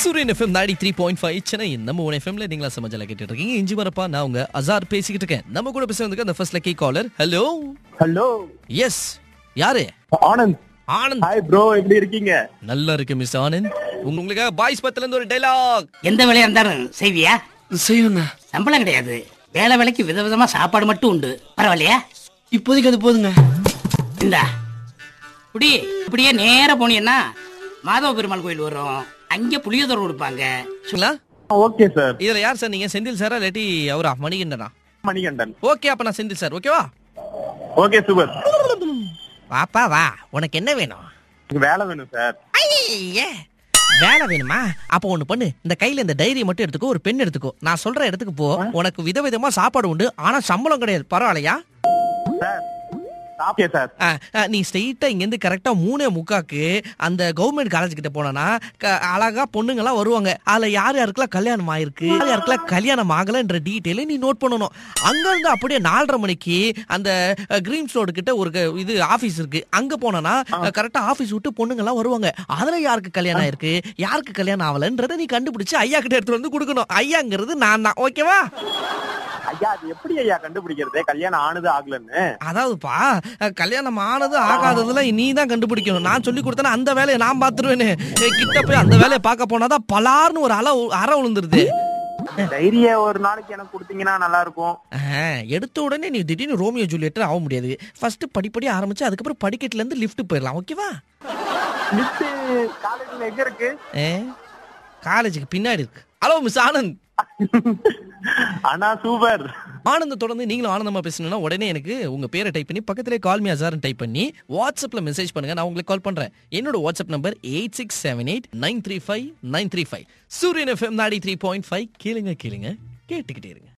சூரியன் எஃப்எம் நாடி three point five Chennai நம்ம ஒன் எஃப்எம்ல நீங்களா சமாஜால கேட்டுட்டு இருக்கீங்க இஞ்சி வரப்பா நான் உங்க அசார் பேசிக்கிட்டு இருக்கேன் நம்ம கூட பேசுறதுக்கு அந்த first lucky caller hello hello yes யாரு ஆனந்த் ஆனந்த் ஹாய் ப்ரோ எப்படி இருக்கீங்க நல்லா இருக்கு மிஸ் ஆனந்த் உங்க- உங்களுக்காக பாய்ஸ் பத்துல இருந்து ஒரு டைலாக் எந்த வேலையா இருந்தாலும் செய்வியா செய்யணுண்ணா சம்பளம் கிடையாது வேலை வேலைக்கு விதவிதமா சாப்பாடு மட்டும் உண்டு பரவாயில்லையா இப்போதைக்கு அது போதுங்க இந்தா இப்படி இப்படியே நேரா போனீங்கன்னா மாதவ பெருமாள் கோயில் வரும் அங்க புளியோதரை கொடுப்பாங்க சரிங்களா ஓகே சார் இதுல யார் சார் நீங்க செந்தில் சாரா இல்லாட்டி அவரா மணிகண்டனா மணிகண்டன் ஓகே அப்ப நான் செந்தில் சார் ஓகேவா ஓகே சூப்பர் வாப்பா வா உனக்கு என்ன வேணும் எனக்கு வேலை வேணும் சார் ஐயே வேலை வேணுமா அப்போ ஒண்ணு பண்ணு இந்த கையில இந்த டைரி மட்டும் எடுத்துக்கோ ஒரு பென் எடுத்துக்கோ நான் சொல்ற இடத்துக்கு போ உனக்கு விதவிதமா சாப்பாடு உண்டு ஆனா சம்பளம் கிடையாது பரவாயில்லையா சார் ஓகே சார் ஆ, ஆ, நீ ஸ்ட்ரெயிட்டா இங்க இருந்து கரெக்டா மூணே முக்காக்கு அந்த கவர்மெண்ட் காலேஜ் கிட்ட போனா அழகா பொண்ணுங்கலாம் வருவாங்க அதுல யார் யாருக்கெல்லாம் கல்யாணம் ஆயிருக்கு யார் யாருக்கெல்லாம் கல்யாணம் ஆகலன்ற டீட்டெயிலை நீ நோட் பண்ணணும் அங்க இருந்து அப்படியே நாலரை மணிக்கு அந்த கிரீன்ஸ் ரோடு கிட்ட ஒரு க- இது ஆபீஸ் இருக்கு அங்க போனா கரெக்டா ஆபீஸ் விட்டு பொண்ணுங்கலாம் வருவாங்க அதுல யாருக்கு கல்யாணம் ஆயிருக்கு யாருக்கு கல்யாணம் ஆகலன்றதை நீ கண்டுபிடிச்சு ஐயா கிட்ட எடுத்து வந்து கொடுக்கணும் ஐயாங்கிறது நான் தான் ஓகேவா ஐயா அது எப்படி ஐயா கண்டுபிடிக்கிறது கல்யாணம் ஆனது ஆகலன்னு அதாவதுப்பா அஹ், கல்யாணம் ஆனது ஆகாததுல நீ தான் கண்டுபிடிக்கணும் நான் சொல்லி கொடுத்தேன்னா அந்த வேலையை நான் பாத்துருவேன்னு ஏய், கிட்ட போய் அந்த வேலையை பார்க்க போனாதான் பலார்னு ஒரு அலை உ- அறை விழுந்துருது தைரிய ஒரு நாளைக்கு எனக்கு கொடுத்தீங்கன்னா நல்லா இருக்கும் அஹ், எடுத்த உடனே நீ திடீர்னு ரோமியோ ஜூலியட் ஆக முடியாது ஃபர்ஸ்ட் படிப்படி ஆரம்பிச்சு அதுக்கப்புறம் படிக்கட்டுல இருந்து லிஃப்ட் போயிடலாம் ஓகேவா லிஸ்ட் காலேஜ்ல எங்க இருக்கு காலேஜுக்கு பின்னாடி இருக்கு ஹலோ மிஸ் ஆனந்த் அண்ணா சூப்பர் ஆனந்த தொடர்ந்து நீங்களும் ஆனந்தமா பேசணும்னா உடனே எனக்கு உங்க பேரை டைப் பண்ணி பக்கத்திலே கால் மீ அசார்னு டைப் பண்ணி வாட்ஸ்அப்ல மெசேஜ் பண்ணுங்க நான் உங்களுக்கு கால் பண்றேன் என்னோட WhatsApp number eight six seven eight nine three five nine three five Suryan FM நாடி த்ரீ பாயிண்ட் ஃபைவ் கேளுங்க கேளுங்க கேட்டுக்கிட்டே இருங்க